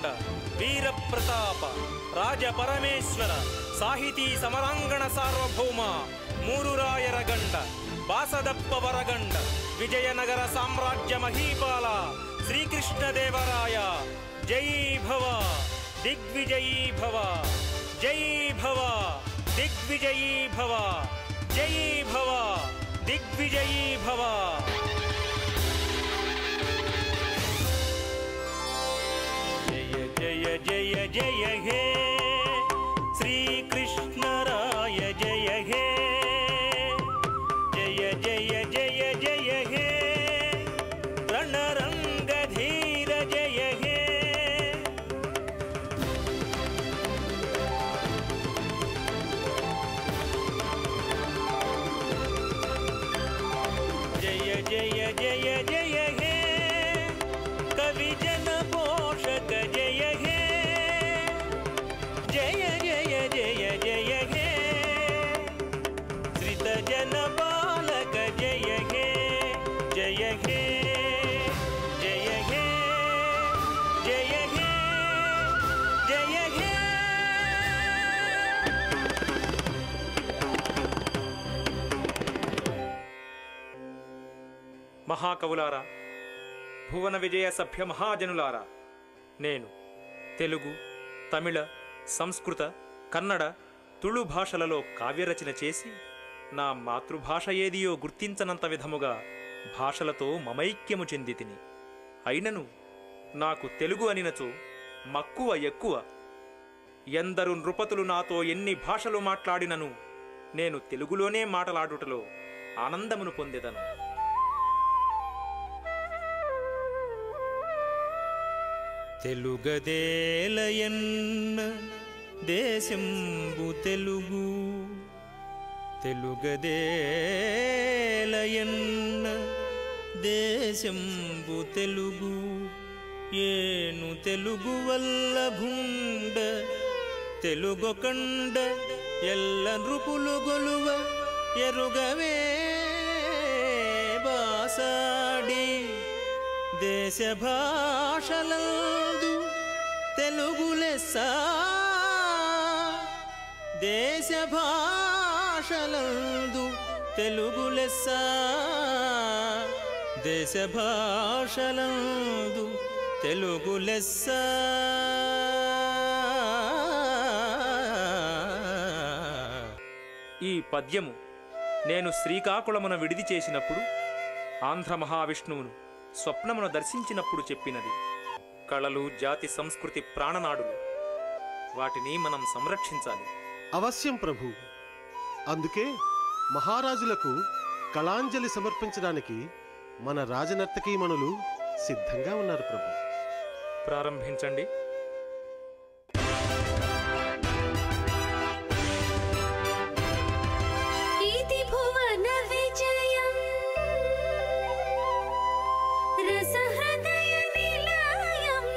వీర ప్రతాప రాజ పరమేశ్వర సాహితీ సమరాంగణ సార్వభౌమ మూరురాయర గండ బాసదప్ప వరగండ విజయనగర సామ్రాజ్య మహీపాల శ్రీకృష్ణదేవరాయ జై భవ దిగ్విజయీ భవ జై భవ దిగ్విజయీ భవ జై భవ దిగ్విజయీ భవ జయ జయ జయ జయ హే శ్రీకృష్ణరాయ జయ హే జయ జయ జయ జయ హే రణరంగధీర జయ హే జయ జయ జయ జయ హే కవి జన పోషక జయ హే జయ జయ జయ జయ హే శ్రిత జన బాలక జయ హే జయ హే జయ హే జయ హే జయ హే మహాకవులారా భువన విజయ సభ్య మహాజనులారా నేను తెలుగు తమిళ సంస్కృత కన్నడ తుళు భాషలలో కావ్యరచన చేసి నా మాతృభాష ఏదియో గుర్తించనంత విధముగా భాషలతో మమైక్యము చెంది తిని అయినను నాకు తెలుగు అనినచో మక్కువ ఎక్కువ ఎందరు నృపతులు నాతో ఎన్ని భాషలు మాట్లాడినను నేను తెలుగులోనే మాటలాడుటలో ఆనందమును పొందెదను తెలుగదేలయన్న దేశంబు తెలుగు తెలుగదేలయన్న దేశంబు తెలుగు ఏను తెలుగు వల్ల భుండ తెలుగొకండ ఎల్ల నృపులు గొలువ ఎరుగవే బాసాడి దేశ భాషలందు తెలుగు లెస్స దేశ భాషలందు తెలుగు లెస్స దేశ భాషలందు తెలుగు లెస్స ఈ పద్యము నేను శ్రీకాకుళమున విడిది చేసినప్పుడు ఆంధ్ర మహావిష్ణువును స్వప్నమును దర్శించినప్పుడు చెప్పినది కళలు జాతి సంస్కృతి ప్రాణనాడులు వాటిని మనం సంరక్షించాలి అవశ్యం ప్రభు అందుకే మహారాజులకు కళాంజలి సమర్పించడానికి మన రాజనర్తకీమణులు సిద్ధంగా ఉన్నారు ప్రభు ప్రారంభించండి इति भुवन विजयम् रसहृदय निलयम्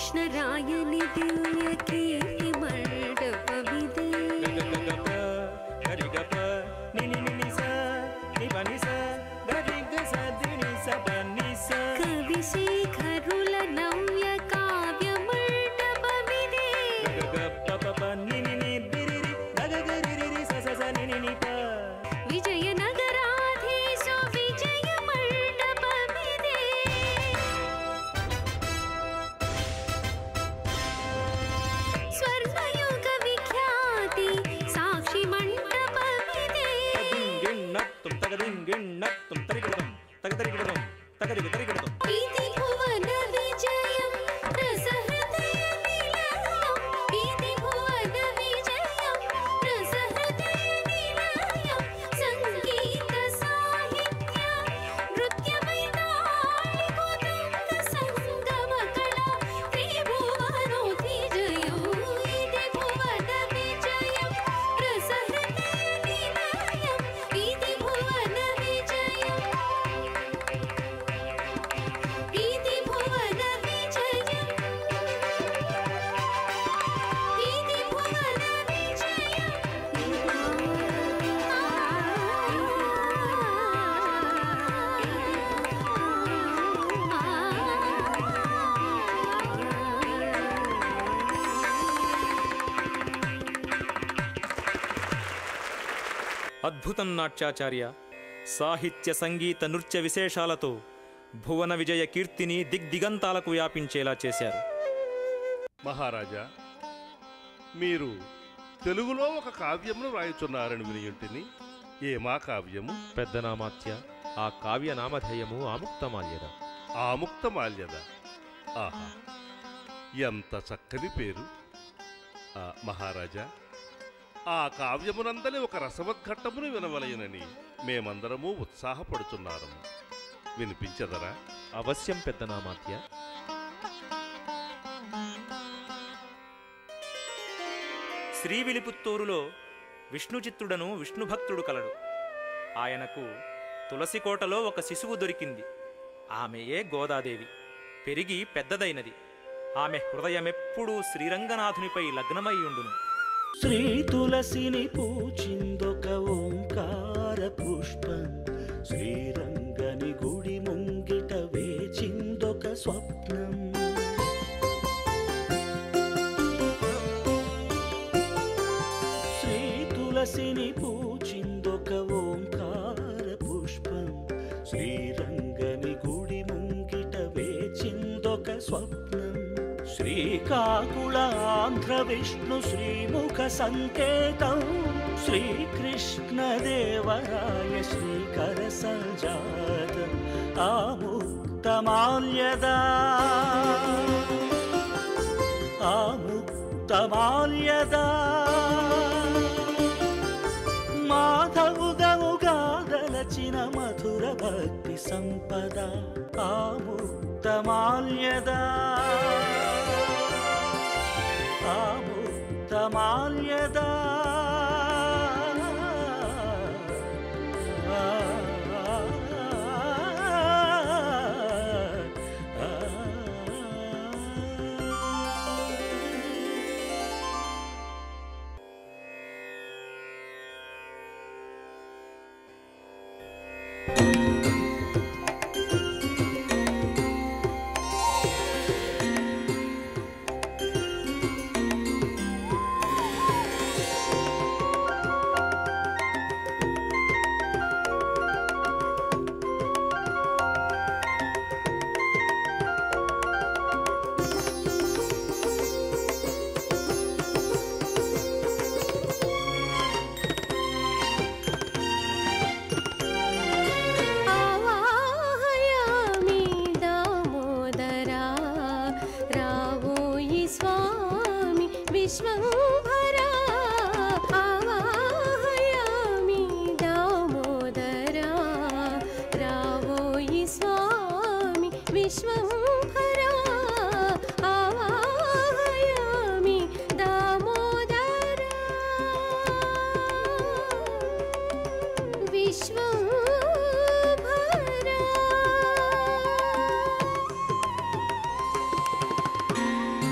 కృష్ణరాయని దివ్య కీర్తి మండపమిదే గగగగప, గరిగప, నిని నిని స, ని పని స, గరిగ స, దిని స, పని స. కవిశేఖరుల నవ్య కావ్య మండపమిదే గగగపపప, నిని ని బిరిరి, గగగరిరిరి, స, స, స, నిని ని ప. విజయనగరాధీశ విజయ మండపమిదే స్వర్ణయుగ విఖ్యాతి సాక్షి మండపమిదే తదింగిణత్తుం, తగదింగిణత్తుం, తరిగిడదం, తగదరిగిడదం, తగదిగ తరిగిడదం. ఇది భువన విజయం రసహృదయ నిలయం ఇది భువన విజయం రసహృదయ నిలయం సంగీత సాహిత్య నృత్యమై నాళికుదంత సంగమ కళ త్రిభువనోద్విజయం ఇది భువన విజయం రసహృదయ నిలయం ఇది భువన విజయం ఇది భువన విజయం ఇది భువన అద్భుతం నాట్యాచార్య సాహిత్య సంగీత నృత్య విశేషాలతో భువన విజయ కీర్తిని దిగ్దిగంతాలకు వ్యాపించేలా చేశారు మహారాజా మీరు తెలుగులో ఒక కావ్యమును రాయుచున్నారని వినియుంటిని ఏమా కావ్యము పెద్దనామాత్య ఆ కావ్య నామధేయము ఆముక్తమాల్యద ఆముక్తమాల్యద ఆహా ఎంత చక్కని పేరు ఆ, మహారాజా ఆ కావ్యమునందలి ఒక రసవద్ఘట్టమును వినవలయనని మేమందరము ఉత్సాహపడుచున్నాము వినిపించదరా అవశ్యం పెద్దనామాత్య శ్రీవిలిపుత్తూరులో విష్ణుచిత్తుడను విష్ణుభక్తుడు కలడు ఆయనకు తులసికోటలో ఒక శిశువు దొరికింది ఆమెయే గోదాదేవి పెరిగి పెద్దదైనది ఆమె హృదయమెప్పుడూ శ్రీరంగనాథునిపై లగ్నమై ఉండును శ్రీ తులసిని పూచిందొక ఓంకార పుష్పం శ్రీరంగని గుడి ముంగిట వేచిందొక స్వప్నం శ్రీ తులసిని పూచిందొక ఓంకార పుష్పం శ్రీరంగని గుడి ముంగిట వేచిందొక స్వప్నం శ్రీకాకుళ ఆంధ్ర విష్ణు శ్రీముఖ సంకేతం శ్రీకృష్ణదేవరాయ శ్రీకర సంజాతం ఆముక్తమాల్యదా ఆముక్తమాల్యదా మాధవుగముగాదలచిన మధుర భక్తి సంపద ఆముక్తమాల్యదా ఆముక్తమాల్యదా ఆవాహయామి దామోదరా రావోయి స్వామి విశ్వంభరా ఆవాహయామి దామోదరా రావోయి స్వామి విశ్వంభరా ఆవాహయామి దామోదరా విశ్వంభరా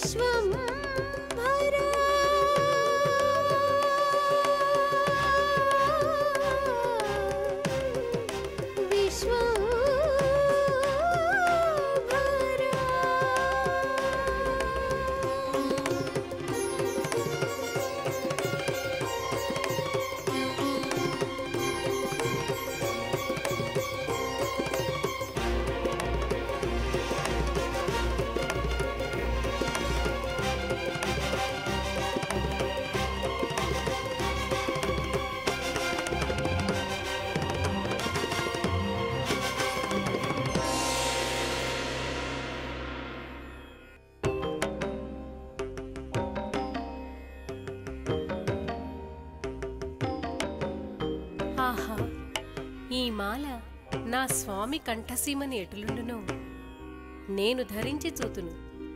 विश्वम्भरा विश्वम्भरा ఆహా ఈ మాల నా స్వామి కంఠసీమని ఎటులుండునో నేను ధరించి చూతును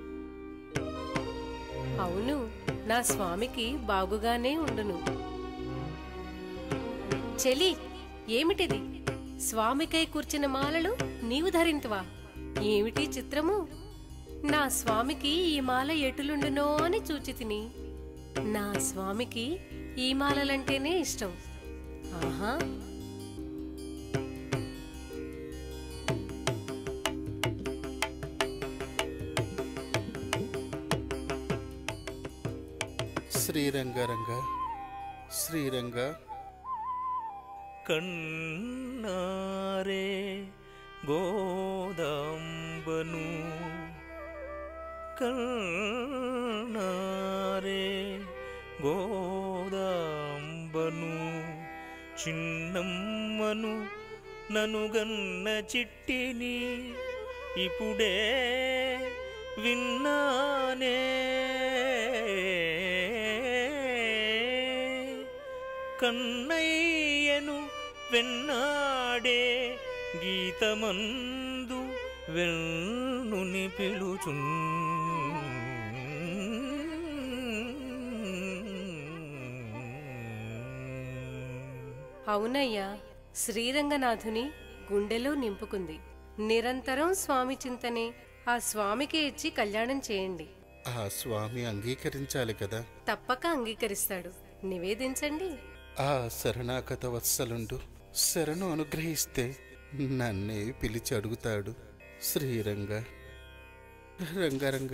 అవును నా స్వామికి బాగుగానే ఉండును చెలి ఏమిటిది స్వామికై కూర్చిన మాలలు నీవు ధరింతువా ఏమిటి చిత్రము నా స్వామికి ఈ మాల ఎటులుండునో అని చూచితిని నా స్వామికి ఈ మాలలంటేనే ఇష్టం ఆహా శ్రీరంగరంగ శ్రీరంగ కన్నారే గోదాంబను కన్నారే గోదాంబను చిన్నమ్మను ననుగన్న చిట్టిని ఇప్పుడే విన్నానే కన్నయ్యను వెన్నాడే గీతమందు వెన్నుని పిలుచున్ అవునయ్యా శ్రీరంగనాథుని గుండెలో నింపుకుంది నిరంతరం స్వామి చింతనే ఆ స్వామికి ఇచ్చి కళ్యాణం చేయండి ఆ స్వామి అంగీకరించాలి కదా తప్పక అంగీకరిస్తాడు నివేదించండి ఆ శరణాగత వత్సలుండు శరణు అనుగ్రహిస్తే నన్నే పిలిచి అడుగుతాడు శ్రీరంగ రంగరంగ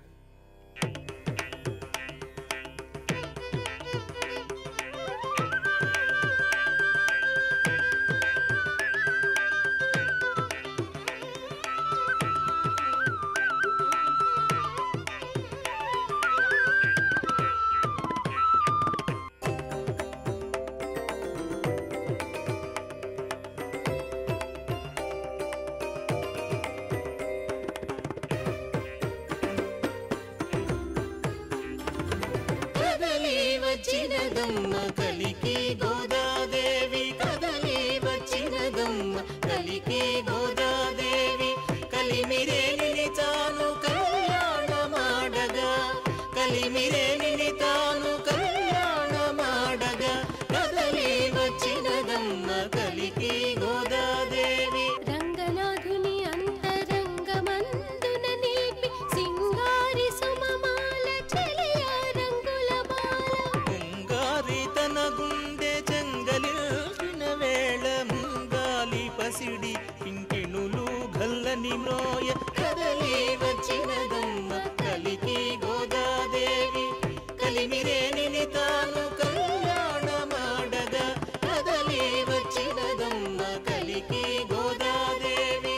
కదలి వచ్చినదమ్మ కలికి గోదాదేవి కదలి వచ్చినదమ్మ కలికి గోదాదేవి కలిమిరేని తాను కళ్యాణమాడగా కలిమిరేని తాను కళ్యాణమాడగా కదలి వచ్చినదమ్మ కలికి గోదాదేవి రంగనాథుని అంతరంగమందున నిలిపి సింగారి సుమమాల చెలియా రంగుల బాల ముంగారి తన గుండె చెంగలిల్చిన వేళ ముంగాలి పసిడి పింకిణులు గల్లని మ్రోయ కదలి వచ్చినదమ్మ కలికి గోదాదేవి కలిమిరేని తాను కళ్యాణమాడగా కదలి వచ్చినదమ్మ కలికి గోదాదేవి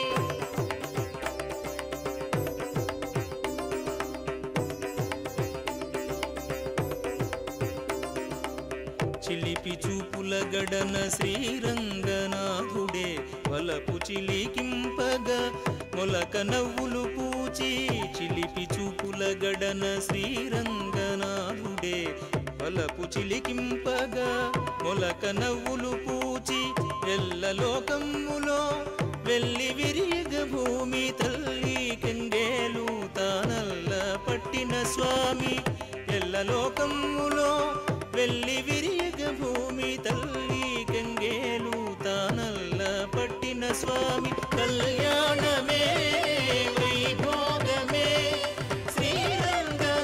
చిలిపి చూపుల గడన శ్రీరంగనాథుడే వలపు చిలికింపగా మొలక నవ్వులు పూచి చిలిపి చూపుల గడన శ్రీరంగనాథుడే వలపు చిలికింపగా మొలక నవ్వులు పూచి ఎల్ల లోకమ్ములో వెళ్ళి విరియగ భూమి తల్లి కెండేలు తానల్ల పట్టిన స్వామి ఎల్ల లోకమ్ములో వెళ్ళి విరియగ భూమి తల్లి గంగేలు తానల్ల పట్టిన స్వామి కళ్యాణమే వైభోగమే శ్రీరంగ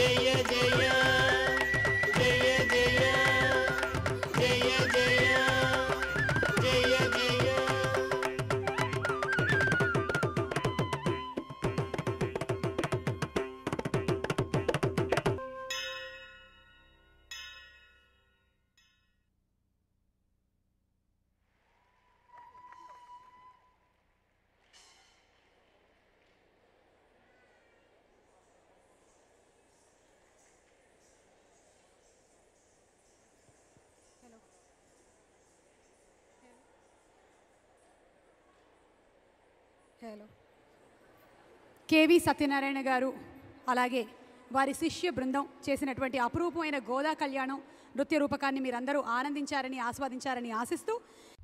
జయ జయ జయ జయ జయ జయ జయ జయ హలో కేవి సత్యనారాయణ గారు అలాగే వారి శిష్య బృందం చేసినటువంటి అపురూపమైన గోదా కళ్యాణం నృత్య రూపకాన్ని మీరందరూ ఆనందించారని ఆస్వాదించారని ఆశిస్తూ